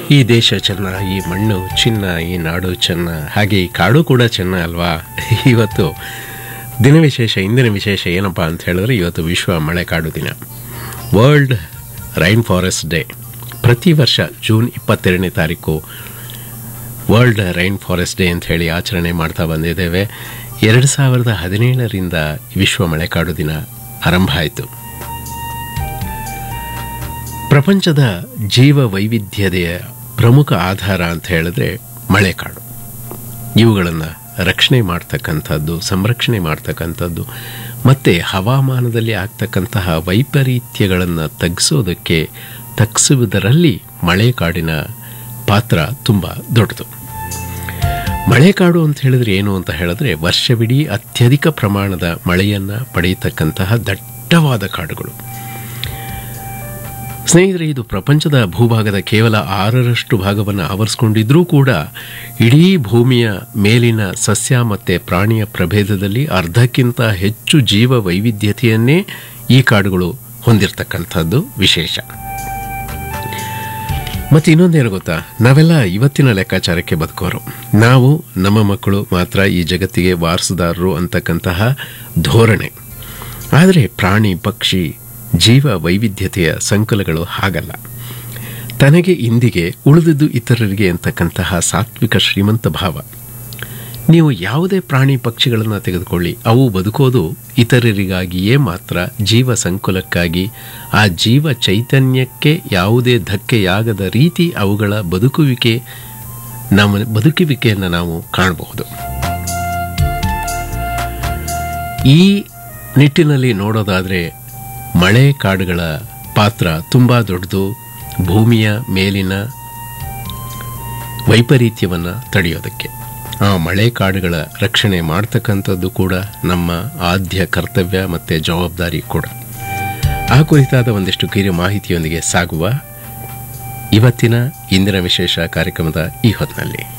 ಈ ದೇಶ ಚೆನ್ನ ಈ ಮಣ್ಣು ಚಿನ್ನ ಈ ನಾಡು ಚೆನ್ನ ಹಾಗೆ ಈ ಕಾಡು ಕೂಡ ಚೆನ್ನ ಅಲ್ವಾ ಇವತ್ತು ದಿನ ವಿಶೇಷ ಇಂದಿನ ವಿಶೇಷ ಏನಪ್ಪ ಅಂತ ಹೇಳಿದ್ರೆ ಇವತ್ತು ವಿಶ್ವ ಮಳೆಕಾಡು ದಿನ ವರ್ಲ್ಡ್ ರೈನ್ ಫಾರೆಸ್ಟ್ ಡೇ ಪ್ರತಿ ವರ್ಷ ಜೂನ್ ಇಪ್ಪತ್ತೆರಡನೇ ತಾರೀಕು ವರ್ಲ್ಡ್ ರೈನ್ ಫಾರೆಸ್ಟ್ ಡೇ ಅಂತ ಹೇಳಿ ಆಚರಣೆ ಮಾಡ್ತಾ ಬಂದಿದ್ದೇವೆ ಎರಡು ಸಾವಿರದ ಹದಿನೇಳರಿಂದ ವಿಶ್ವ ಮಳೆಕಾಡು ದಿನ ಆರಂಭ ಆಯಿತು ಪ್ರಪಂಚದ ಜೀವ ವೈವಿಧ್ಯತೆಯ ಪ್ರಮುಖ ಆಧಾರ ಅಂತ ಹೇಳಿದ್ರೆ ಮಳೆಕಾಡು ಇವುಗಳನ್ನು ರಕ್ಷಣೆ ಮಾಡ್ತಕ್ಕಂಥದ್ದು ಸಂರಕ್ಷಣೆ ಮಾಡ್ತಕ್ಕಂಥದ್ದು ಮತ್ತು ಹವಾಮಾನದಲ್ಲಿ ಆಗ್ತಕ್ಕಂತಹ ವೈಪರೀತ್ಯಗಳನ್ನು ತಗ್ಗಿಸೋದಕ್ಕೆ ತಗ್ಗಿಸುವುದರಲ್ಲಿ ಮಳೆಕಾಡಿನ ಪಾತ್ರ ತುಂಬ ದೊಡ್ಡದು ಮಳೆಕಾಡು ಅಂತ ಹೇಳಿದ್ರೆ ಏನು ಅಂತ ಹೇಳಿದ್ರೆ ವರ್ಷವಿಡೀ ಅತ್ಯಧಿಕ ಪ್ರಮಾಣದ ಮಳೆಯನ್ನು ಪಡೆಯತಕ್ಕಂತಹ ದಟ್ಟವಾದ ಕಾಡುಗಳು ಸ್ನೇಹಿತರೆ ಇದು ಪ್ರಪಂಚದ ಭೂಭಾಗದ ಕೇವಲ ಆರರಷ್ಟು ಭಾಗವನ್ನು ಆವರಿಸಿಕೊಂಡಿದ್ರೂ ಕೂಡ ಇಡೀ ಭೂಮಿಯ ಮೇಲಿನ ಸಸ್ಯ ಮತ್ತು ಪ್ರಾಣಿಯ ಪ್ರಭೇದದಲ್ಲಿ ಅರ್ಧಕ್ಕಿಂತ ಹೆಚ್ಚು ಜೀವ ವೈವಿಧ್ಯತೆಯನ್ನೇ ಈ ಕಾಡುಗಳು ಹೊಂದಿರತಕ್ಕಂಥದ್ದು ವಿಶೇಷ ಮತ್ತು ಇನ್ನೊಂದೇನು ಗೊತ್ತಾ ನಾವೆಲ್ಲ ಇವತ್ತಿನ ಲೆಕ್ಕಾಚಾರಕ್ಕೆ ಬದುಕೋರು ನಾವು ನಮ್ಮ ಮಕ್ಕಳು ಮಾತ್ರ ಈ ಜಗತ್ತಿಗೆ ವಾರಸುದಾರರು ಅಂತಕ್ಕಂತಹ ಧೋರಣೆ ಆದರೆ ಪ್ರಾಣಿ ಪಕ್ಷಿ ಜೀವ ವೈವಿಧ್ಯತೆಯ ಸಂಕುಲಗಳು ಹಾಗಲ್ಲ ತನಗೆ ಇಂದಿಗೆ ಉಳಿದಿದ್ದು ಇತರರಿಗೆ ಅಂತಕ್ಕಂತಹ ಸಾತ್ವಿಕ ಶ್ರೀಮಂತ ಭಾವ ನೀವು ಯಾವುದೇ ಪ್ರಾಣಿ ಪಕ್ಷಿಗಳನ್ನು ತೆಗೆದುಕೊಳ್ಳಿ ಅವು ಬದುಕೋದು ಇತರರಿಗಾಗಿಯೇ ಮಾತ್ರ ಜೀವ ಸಂಕುಲಕ್ಕಾಗಿ ಆ ಜೀವ ಚೈತನ್ಯಕ್ಕೆ ಯಾವುದೇ ಧಕ್ಕೆಯಾಗದ ರೀತಿ ಅವುಗಳ ಬದುಕುವಿಕೆ ನಮ್ಮ ಬದುಕುವಿಕೆಯನ್ನು ನಾವು ಕಾಣಬಹುದು ಈ ನಿಟ್ಟಿನಲ್ಲಿ ನೋಡೋದಾದರೆ ಮಳೆ ಕಾಡುಗಳ ಪಾತ್ರ ತುಂಬ ದೊಡ್ಡದು ಭೂಮಿಯ ಮೇಲಿನ ವೈಪರೀತ್ಯವನ್ನು ತಡೆಯೋದಕ್ಕೆ ಆ ಮಳೆ ಕಾಡುಗಳ ರಕ್ಷಣೆ ಮಾಡ್ತಕ್ಕಂಥದ್ದು ಕೂಡ ನಮ್ಮ ಆದ್ಯ ಕರ್ತವ್ಯ ಮತ್ತು ಜವಾಬ್ದಾರಿ ಕೂಡ ಆ ಕುರಿತಾದ ಒಂದಿಷ್ಟು ಕಿರು ಮಾಹಿತಿಯೊಂದಿಗೆ ಸಾಗುವ ಇವತ್ತಿನ ಇಂದಿನ ವಿಶೇಷ ಕಾರ್ಯಕ್ರಮದ ಈ ಹೊತ್ತಿನಲ್ಲಿ